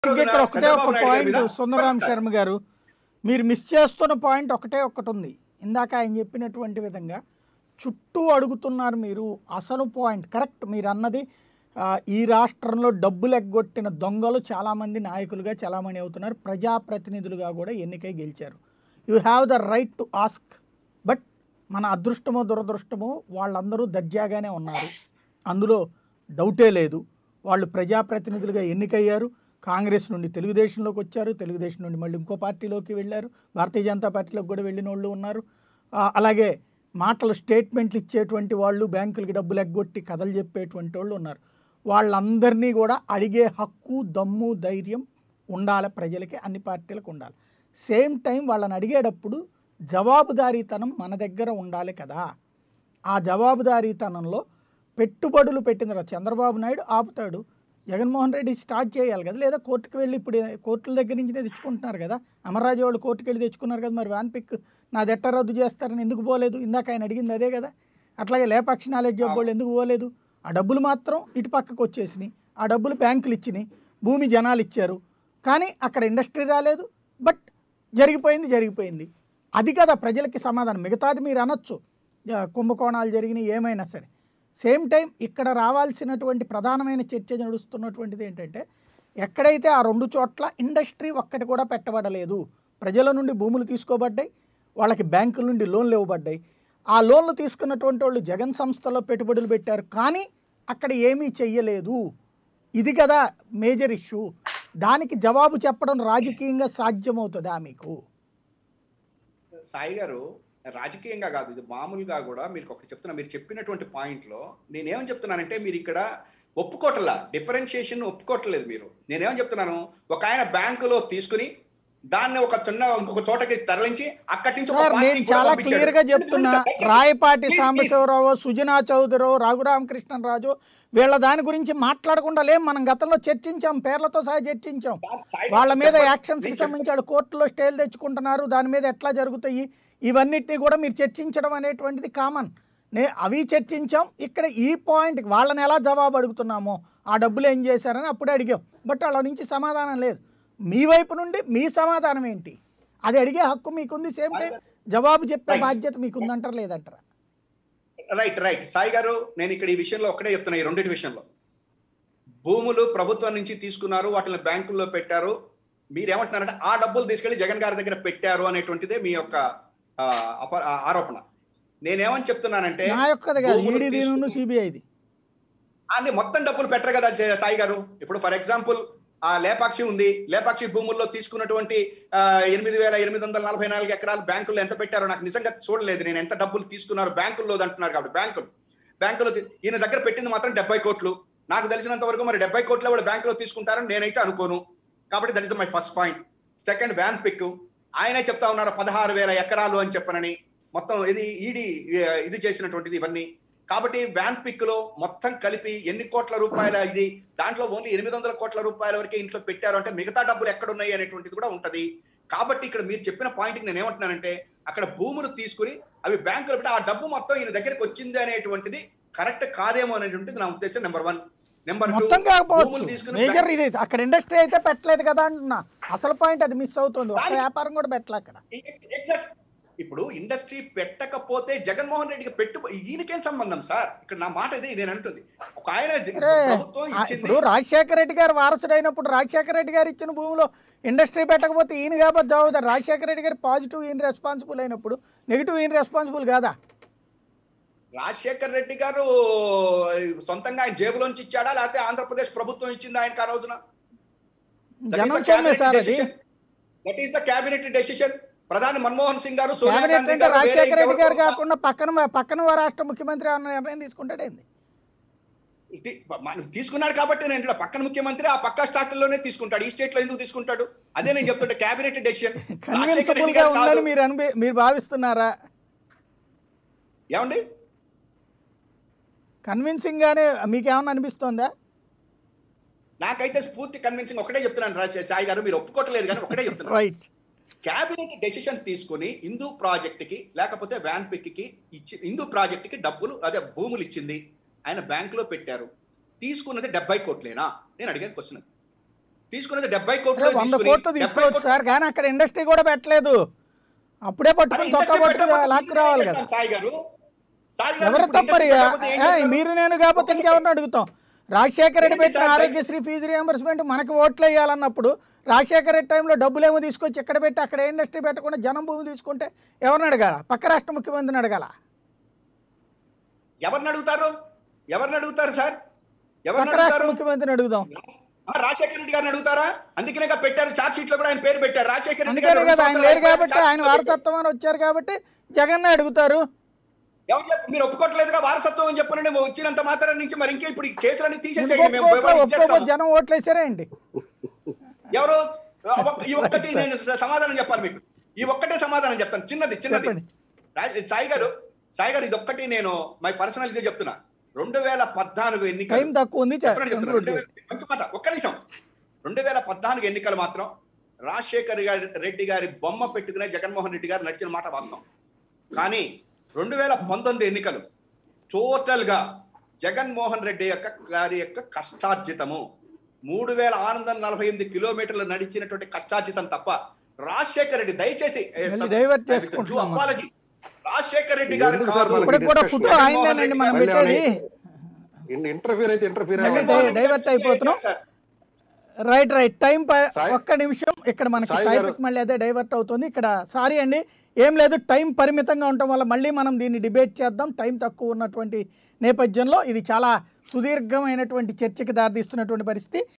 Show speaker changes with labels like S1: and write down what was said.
S1: రోజున
S2: ఇక్కడ ఒకటే
S1: చంద్రబాబు
S2: ఒక
S1: నాయుడు గారి
S2: పాయింట్
S1: మీద
S2: సుందరరామ్
S1: సార్,
S2: శర్మ గారు మీరు మిస్ చేస్తున్న పాయింట్ ఒకటే ఒకటి ఉంది ఇందాక ఆయన చెప్పినటువంటి విధంగా చుట్టూ అడుగుతున్నారు మీరు అసలు పాయింట్ కరెక్ట్ మీరు అన్నది ఆ, ఈ రాష్ట్రంలో డబ్బులు ఎగ్గొట్టిన దొంగలు చాలామంది నాయకులుగా చాలామంది అవుతున్నారు ప్రజాప్రతినిధులుగా కూడా ఎన్నికై గెలిచారు you have the right to ask but మన అదృష్టమో దురదృష్టమో వాళ్ళందరూ దర్జాగానే ఉన్నారు అందులో డౌటే లేదు వాళ్ళు ప్రజాప్రతినిధులుగా ఎన్నికయ్యారు కాంగ్రెస్ నుండి తెలుగుదేశంలోకి వచ్చారు తెలుగుదేశం నుండి మళ్ళీ ఇంకో పార్టీలోకి వెళ్ళారు భారతీయ జనతా పార్టీలోకి కూడా వెళ్ళిన వాళ్ళు ఉన్నారు ఆ, అలాగే మాటలు స్టేట్మెంట్లు ఇచ్చేటువంటి వాళ్ళు బ్యాంకులకి డబ్బులు ఎగ్గొట్టి కథలు చెప్పేటువంటి వాళ్ళు ఉన్నారు వాళ్ళందరినీ కూడా అడిగే హక్కు దమ్ము ధైర్యం ఉండాలి ప్రజలకి అన్ని పార్టీలకు ఉండాలి సేమ్ టైం వాళ్ళని అడిగేటప్పుడు జవాబుదారీతనం మన దగ్గర ఉండాలి కదా ఆ జవాబుదారీతనంలో పెట్టుబడులు పెట్టిన తర్వాత చంద్రబాబు నాయుడు ఆపుతాడు జగన్మోహన్ రెడ్డి స్టార్ట్ చేయాలి కదా లేదా కోర్టుకు వెళ్ళి ఇప్పుడు కోర్టుల దగ్గర నుంచినే తెచ్చుకుంటున్నారు కదా అమర్రాజు వాళ్ళు కోర్టుకు వెళ్ళి తెచ్చుకున్నారు కదా మరి వ్యాన్ పిక్ నాది ఎట్ట రద్దు చేస్తారని ఎందుకు పోలేదు ఇందాక ఆయన అడిగింది అదే కదా అట్లాగే లేపాక్షి నాలెడ్జ్ జాబ్ వాళ్ళు ఎందుకు పోలేదు ఆ డబ్బులు మాత్రం ఇటు పక్కకు వచ్చేసినాయి ఆ డబ్బులు బ్యాంకులు ఇచ్చినాయి భూమి జనాలు ఇచ్చారు కానీ అక్కడ ఇండస్ట్రీ రాలేదు బట్ జరిగిపోయింది జరిగిపోయింది అది కదా ప్రజలకి సమాధానం మిగతాది మీరు అనొచ్చు ఆ, కుంభకోణాలు జరిగినాయి ఏమైనా సరే సేమ్ టైం ఇక్కడ రావాల్సినటువంటి ప్రధానమైన చర్చ నడుస్తున్నటువంటిది ఏంటంటే ఎక్కడైతే ఆ రెండు చోట్ల ఇండస్ట్రీ ఒక్కటి కూడా పెట్టబడలేదు ప్రజల నుండి భూములు తీసుకోబడ్డాయి వాళ్ళకి బ్యాంకుల నుండి లోన్లు ఇవ్వబడ్డాయి ఆ లోన్లు తీసుకున్నటువంటి వాళ్ళు జగన్ సంస్థలో పెట్టుబడులు పెట్టారు కానీ అక్కడ ఏమీ చెయ్యలేదు ఇది కదా మేజర్ ఇష్యూ దానికి జవాబు చెప్పడం రాజకీయంగా సాధ్యమవుతుందా మీకు
S1: సాయి గారు రాజకీయంగా కాదు ఇది మామూలుగా కూడా మీరు ఒకటి చెప్తున్నా మీరు చెప్పినటువంటి పాయింట్ లో నేనేమని చెప్తున్నానంటే మీరు ఇక్కడ ఒప్పుకోవట్లా డిఫరెన్షియేషన్ ఒప్పుకోవట్లేదు మీరు నేనేమని చెప్తున్నాను ఒక ఆయన బ్యాంకులో తీసుకుని దాన్ని ఒక చిన్న ఇంకొక చోటకి తరలించి అక్కడి నుంచి ఒక
S2: సార్ నేను
S1: పార్టీకి కూడా
S2: చాలా
S1: పంపించాడు.
S2: క్లియర్ గా చెప్తున్నా
S1: దయచేసి-
S2: రాయపాటి
S1: Please,
S2: సాంబశివరావు సుజనా చౌదరి రఘురామకృష్ణరాజు వీళ్ళ దాని గురించి మాట్లాడకుండా లేం మనం గతంలో చర్చించాం పేర్లతో సహా చర్చించాం
S1: Side-
S2: వాళ్ళ మీద
S1: చెప్పండి.
S2: యాక్షన్స్ కి
S1: నేను
S2: సంబంధించి వాళ్ళు కోర్టులో స్టేలు తెచ్చుకుంటున్నారు దాని మీద ఎట్లా జరుగుతాయి ఇవన్నిటిని కూడా మీరు చర్చించడం అనేటువంటిది కామన్ నే అవి చర్చించాం ఇక్కడ ఈ పాయింట్ వాళ్ళని ఎలా జవాబు అడుగుతున్నామో ఆ డబ్బులు ఏం చేశారని అప్పుడే అడిగాం బట్ వాళ్ళ నుంచి సమాధానం లేదు మీ వైపు నుండి మీ సమాధానం ఏంటి అది అడిగే హక్కు మీకుంది సేమ్ టైం జవాబు చెప్పే
S1: Right.
S2: బాధ్యత మీకుందంటారా లేదంటారా
S1: రైట్ రైట్ సాయి గారు నేను ఇక్కడ ఈ విషయంలో ఒకటే చెప్తున్నా ఈ రెండింటి విషయంలో భూములు ప్రభుత్వం నుంచి తీసుకున్నారు వాటిని బ్యాంకుల్లో పెట్టారు మీరేమంటున్నారంటే ఆ డబ్బులు తీసుకెళ్లి జగన్ గారి దగ్గర పెట్టారు అనేటువంటిదే మీ యొక్క ఆ, అప- ఆ, ఆరోపణ నేనేమని చెప్తున్నానంటే
S2: నా యొక్కది కాదు
S1: భూములు
S2: ఈడీ దీని
S1: తీసుకుని-
S2: సిబిఐది
S1: అన్ని మొత్తం డబ్బులు పెట్టరు కదా సా- సాయి గారు ఇప్పుడు ఫర్ ఎగ్జాంపుల్ ఆ లేపాక్షి ఉంది లేపాక్షి భూముల్లో తీసుకున్నటువంటి ఆ, ఎనిమిది వేల ఎనిమిది వందల నలభై నాలుగు ఎకరాలు బ్యాంకుల్లో ఎంత పెట్టారో నాకు నిజంగా చూడలేదు నేను ఎంత డబ్బులు తీసుకున్నారు బ్యాంకుల్లో అంటున్నారు కాబట్టి బ్యాంకులు బ్యాంకులో తీ- ఈయన దగ్గర పెట్టింది మాత్రం డెబ్బై కోట్లు నాకు తెలిసినంత వరకు మరి డెబ్బై కోట్లు కూడా బ్యాంకులో తీసుకుంటారని నేనైతే అనుకోను కాబట్టి that is my first point second వ్యాన్ పిక్ ఆయనే చెప్తా ఉన్నారు పదహారు వేల ఎకరాలు అని చెప్పనని మొత్తం ఇది ఈడీ ఇది చేసినటువంటిది ఇవన్నీ కాబట్టి వ్యాన్ పిక్ లో మొత్తం కలిపి ఎన్ని కోట్ల రూపాయల ఇది దాంట్లో ఓన్లీ ఎనిమిది వందల కోట్ల రూపాయల వరకే ఇంట్లో పెట్టారు అంటే మిగతా డబ్బులు ఎక్కడ ఉన్నాయి అనేటువంటిది కూడా ఉంటది కాబట్టి ఇక్కడ మీరు చెప్పిన పాయింట్ నేను ఏమంటున్నానంటే అక్కడ భూములు తీసుకుని అవి బ్యాంకులో పెట్టి ఆ డబ్బు మొత్తం ఈయన దగ్గరికి వచ్చింది అనేటువంటిది కరెక్ట్ కాదేమో అనేటువంటిది నా ఉద్దేశం నెంబర్ వన్ నెంబర్ టూ
S2: మొత్తం కాకపోవచ్చు
S1: భూములు తీసుకుని
S2: మేజర్ ఇది అక్కడ ఇండస్ట్రీ అయితే పెట్టలేదు కదా అంటున్నా అసలు పాయింట్ అది మిస్ అవుతుంది ఒక
S1: దానికి-
S2: వ్యాపారం కూడా పెట్టలే అక్కడ
S1: ఎగ్జాక్ట్ ఇప్పుడు ఇండస్ట్రీ పెట్టకపోతే జగన్మోహన్ రెడ్డికి పెట్టు ఈయనకేం సంబంధం సార్ ఇక్కడ నా మాట ఇది నేను అంటుంది ఒక ఆయన
S2: అరే,
S1: ప్రభుత్వం
S2: ఆ,
S1: ఇచ్చింది
S2: ఇప్పుడు రాజశేఖర రెడ్డి గారు వారసుడైనప్పుడు రాజశేఖర రెడ్డి గారు ఇచ్చిన భూమిలో ఇండస్ట్రీ పెట్టకపోతే ఈయన కాబట్టి జవాబుదారు రాజశేఖర రెడ్డి గారు పాజిటివ్ ఈయన రెస్పాన్సిబుల్ అయినప్పుడు నెగిటివ్ ఈయన రెస్పాన్సిబుల్ కాదా
S1: రాజశేఖర్ రెడ్డి గారు సొంతంగా ఆయన జేబులోంచి ఇచ్చాడా లేకపోతే ఆంధ్రప్రదేశ్ ప్రభుత్వం ఇచ్చిందా ఆయనకు ఆ రోజున
S2: జనం సొమ్మే సార్ అది
S1: that is the cabinet decision ప్రధాని మన్మోహన్ సింగ్ గారు సోనియా
S2: క్యాబినెట్
S1: గాంధీ
S2: అంటే
S1: గారు వేరే
S2: రాజశేఖర రెడ్డి గారు
S1: ఇంకెవరు-
S2: కాకుండా పక్కన పక్కన రాష్ట్ర ముఖ్యమంత్రి ఏమన్నా నిర్ణయం తీసుకుంటాడేంది
S1: ఇది మన- తీసుకున్నాడు కాబట్టి నేను అంటున్నా, పక్కన ముఖ్యమంత్రి ఆ పక్క స్టాట్ లోనే తీసుకుంటాడు ఈ స్టేట్ లో ఎందుకు తీసుకుంటాడు అదే నేను చెప్తుంటే క్యాబినెట్ డెసిషన్
S2: కన్విన్సబుల్ గా ఉందని మీరు అనిపి మీరు భావిస్తున్నారా
S1: ఏమండి
S2: కన్విన్సింగ్ గానే మీకు ఏమన్నా అనిపిస్తోందా
S1: నాకైతే పూర్తి కన్విన్సింగ్ ఒకటే చెప్తున్నాను రాజశేఖర్ సాయి గారు మీరు ఒప్పుకోవట్లేదు కానీ ఒకటే చెప్తున్నాను
S2: రైట్
S1: క్యాబినెట్ డెసిషన్ తీసుకుని హిందూ ప్రాజెక్ట్ కి లేకపోతే వ్యాన్ పిక్ కి ఇచ్చి హిందూ ప్రాజెక్ట్ కి డబ్బులు అదే భూములు ఇచ్చింది ఆయన బ్యాంక్ లో పెట్టారు తీసుకున్నది డెబ్బై కోట్లేనా నేను అడిగాను క్వశ్చన్ తీసుకున్నది డెబ్బై
S2: అరే,
S1: కోట్లు
S2: వంద
S1: తీసుకుని,
S2: కోట్లు
S1: డెబ్బై
S2: తీసుకోవచ్చు
S1: కోట్లు-
S2: సార్ కానీ అక్కడ ఇండస్ట్రీ కూడా పెట్టలేదు అప్పుడే
S1: అరే,
S2: పట్టుకుని తొక్క
S1: ఇండస్ట్రీ
S2: పట్టు
S1: పెట్టకపోతే
S2: లాక్కు
S1: మేము
S2: రావాలి
S1: ఏం
S2: కదా
S1: చేస్తాం సాయి గారు సాయి గారు
S2: ఎవరు
S1: ఇప్పుడు
S2: తప్పరు
S1: ఇండస్ట్రీ పెట్టకపోతే ఏం చేస్తారు?
S2: మీరు నేను కాకపోతే ఇంకెవరిని అడుగుతాం రాజశేఖర రెడ్డి
S1: ఏంటి
S2: పెట్టిన
S1: సార్
S2: ఆరోగ్యశ్రీ ఫీజు రియంబర్స్మెంట్ మనకు ఓట్లు వేయాలన్నప్పుడు రాజశేఖర రెడ్డి టైంలో డబ్బులు ఏమో తీసుకొచ్చి ఇక్కడ పెట్టి అక్కడ ఇండస్ట్రీ పెట్టకుండా జనం భూమి తీసుకుంటే ఎవరిని అడగాల పక్క రాష్ట్ర ముఖ్యమంత్రిని అడగాల
S1: ఎవరిని అడుగుతారు ఎవరిని అడుగుతారు సార్ ఎవరిని
S2: పక్క రాష్ట్ర
S1: అడుగుతారు
S2: ముఖ్యమంత్రిని అడుగుదాం
S1: ఆ, రాజశేఖర రెడ్డి గారిని అడుగుతారా అందుకనే పెట్టారు చార్జ్ షీట్ లో కూడా ఆయన పేరు పెట్టారు రాజశేఖర రెడ్డి
S2: అందుకనే
S1: గారు
S2: కదా ఆయన
S1: రెండు
S2: లేరు
S1: సంవత్సరాలు
S2: కాబట్టి
S1: charge
S2: ఆయన
S1: sheet లో పెట్టారు.
S2: వారసత్వం అని వచ్చారు కాబట్టి జగన్ అడుగుతారు
S1: ఎవరు చెప్ప- మీరు ఒప్పుకోవట్లేదుగా వారసత్వం అని చెప్పనండి వచ్చినంత మాత్రం నుంచి మరి ఇంకే ఇప్పుడు ఈ కేసులన్నీ
S2: ఎందుకు
S1: తీసేసేయండి మేము
S2: ఒప్పుకోక-
S1: ఎవరు
S2: ఒప్పుకోక
S1: ఇచ్చేస్తాము.
S2: జనం ఓట్లు వేసారా ఏంటి
S1: ఎవరు ఒక్క- ఈ ఒక్కటి నేను స- సమాధానం చెప్పాలి మీకు ఈ ఒక్కటే సమాధానం చెప్తాను చిన్నది చిన్నది
S2: చెప్పండి.
S1: రా- సాయి గారు సాయి గారు ఇది ఒక్కటి నేను మై పర్సనల్ ఇదే చెప్తున్నా రెండు వేల పద్నాలుగు
S2: టైం
S1: ఎన్నికలు
S2: తక్కువ ఉంది
S1: చెప్తున్నా, చెప్తున్నా.
S2: conclude
S1: రెండు వేల- మంచి మాట ఒక్క నిమిషం రెండు వేల పద్నాలుగు ఎన్నికలు మాత్రం రాజశేఖర్ గారి రెడ్డి గారి బొమ్మ పెట్టుకునే జగన్మోహన్ రెడ్డి గారు నడిచిన మాట వాస్తవం కానీ రెండు వేల పంతొమ్మిది ఎన్నికలు టోటల్ గా జగన్మోహన్ రెడ్డి యొక్క గారి యొక్క కష్టార్జితము మూడు వేల ఆరు వందల నలభై ఎనిమిది కిలోమీటర్లు నడిచినటువంటి కష్టార్జితం తప్ప రాజశేఖర్ రెడ్డి దయచేసి ఏ,
S2: మళ్ళీ
S1: సబ్-
S2: divert
S1: I
S2: చేసుకుంటున్నాం
S1: do
S2: మనం.
S1: apology. రాజశేఖర్ రెడ్డి గారు
S3: ఎందుకు
S1: కాదు
S3: సార్ మనకి
S2: ఇప్పటికి కూడా ఫోటో
S3: జగన్మోహన్
S2: ఆయనదేనండి మనం
S3: మళ్ళీ
S2: పెట్టేది
S3: ఇంటర్ఫీర్ అయితే ఇంటర్ఫీర్
S2: మళ్ళీ
S1: జగన్మోహన్ రెడ్డి
S2: డైవర్ట్
S1: గారు
S2: అయిపోతున్నాం.
S1: సార్.
S2: రైట్ రైట్ టైం ప-
S3: సాయి-
S2: ఒక్క నిమిషం ఇక్కడ మనకి
S3: సాయి గారు-
S2: టాపిక్ మళ్ళీ అదే డైవర్ట్ అవుతుంది ఇక్కడ సారీ అండి ఏం లేదు టైం పరిమితంగా ఉండటం వల్ల మళ్ళీ మనం దీన్ని డిబేట్ చేద్దాం టైం తక్కువ ఉన్నటువంటి నేపథ్యంలో ఇది చాలా సుదీర్ఘమైనటువంటి చర్చకి దారితీస్తున్నటువంటి పరిస్థితి